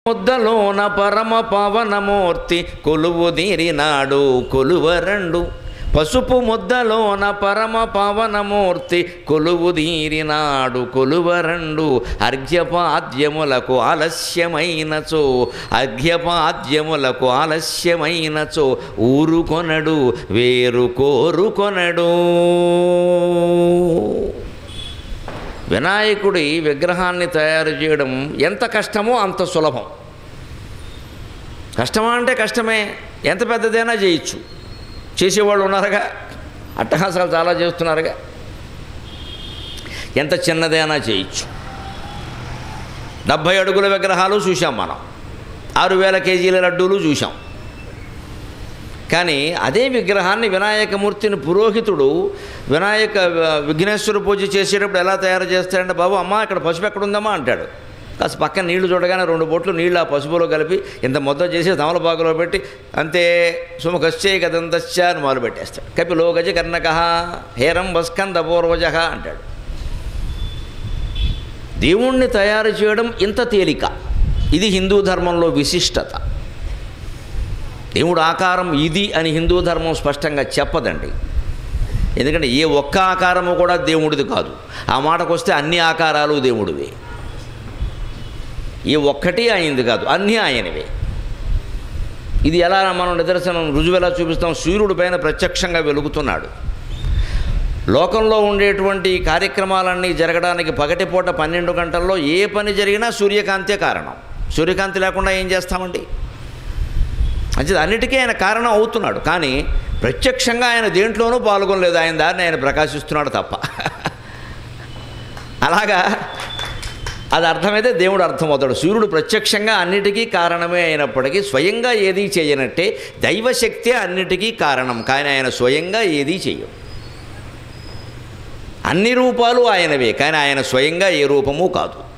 ముద్దలోన పరమ పవనమూర్తి కొలువు తీరినాడు కొలువరండు పసుపు ముద్దలోన పరమ పవనమూర్తి కొలువు తీరినాడు కొలువరండు అర్ఘ్యపాద్యములకు ఆలస్యమైనచో అర్ఘ్యపాద్యములకు ఆలస్యమైనచో ఊరుకొనడు వేరు కోరుకొనడు వినాయకుడి విగ్రహాన్ని తయారు చేయడం ఎంత కష్టమో అంత సులభం కష్టమా అంటే కష్టమే ఎంత పెద్దదైనా చేయొచ్చు చేసేవాళ్ళు ఉన్నారుగా అట్టహాసాలు చాలా చేస్తున్నారుగా ఎంత చిన్నదైనా చేయొచ్చు డెబ్భై అడుగుల విగ్రహాలు చూసాం మనం ఆరు వేల కేజీల లడ్డూలు చూసాం కానీ అదే విగ్రహాన్ని వినాయకమూర్తిని పురోహితుడు వినాయక విఘ్నేశ్వర పూజ చేసేటప్పుడు ఎలా తయారు చేస్తాడంటే బాబు అమ్మ ఇక్కడ పసుపు ఎక్కడ ఉందమ్మా అంటాడు కాస్త పక్కన నీళ్లు చూడగానే రెండు బొట్లు నీళ్ళు ఆ పసుపులో కలిపి ఇంత ముద్ద చేసి తమలపాకులో పెట్టి అంతే సుముఖశ్చే కదంతశ్చ అని మొదలు పెట్టేస్తాడు కపిలో గజ కర్ణక హేరం బస్కంద పూర్వజ అంటాడు దేవుణ్ణి తయారు చేయడం ఇంత తేలిక ఇది హిందూ ధర్మంలో విశిష్టత దేవుడు ఆకారం ఇది అని హిందూ ధర్మం స్పష్టంగా చెప్పదండి ఎందుకంటే ఏ ఒక్క ఆకారము కూడా దేవుడిది కాదు ఆ మాటకు వస్తే అన్ని ఆకారాలు దేవుడివే ఏ ఒక్కటి ఆయనది కాదు అన్నీ ఆయనవే ఇది ఎలా మనం నిదర్శనం రుజువు ఎలా చూపిస్తాం సూర్యుడి పైన ప్రత్యక్షంగా వెలుగుతున్నాడు లోకంలో ఉండేటువంటి కార్యక్రమాలన్నీ జరగడానికి పగటిపూట పన్నెండు గంటల్లో ఏ పని జరిగినా సూర్యకాంతే కారణం సూర్యకాంతి లేకుండా ఏం చేస్తామండి అంటే అన్నిటికీ ఆయన కారణం అవుతున్నాడు కానీ ప్రత్యక్షంగా ఆయన దేంట్లోనూ పాల్గొనలేదు ఆయన దారిని ఆయన ప్రకాశిస్తున్నాడు తప్ప అలాగా అది అర్థమైతే దేవుడు అర్థమవుతాడు సూర్యుడు ప్రత్యక్షంగా అన్నిటికీ కారణమే అయినప్పటికీ స్వయంగా ఏదీ చేయనట్టే దైవశక్తే అన్నిటికీ కారణం కానీ ఆయన స్వయంగా ఏదీ చేయడు అన్ని రూపాలు ఆయనవే కానీ ఆయన స్వయంగా ఏ రూపము కాదు